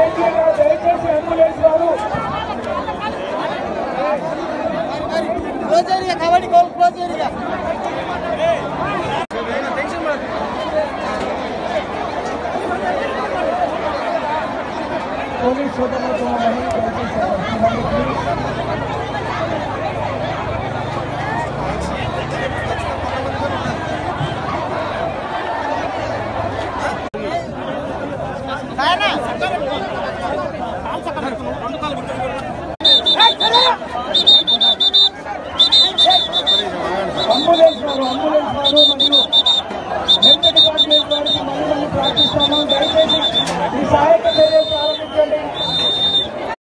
దయచేసి దయచేసి అంబులెన్స్ వారు close area kabaddi goal close area police సోదరులతో మహిళ దయచేసి వస్తున్నాను ప్లీజ్ అంబులెన్స్ వారు అంబులెన్స్ వారు మరియు వెంకట గారి వారికి మహిళలను ప్రార్థిస్తాము దయచేసి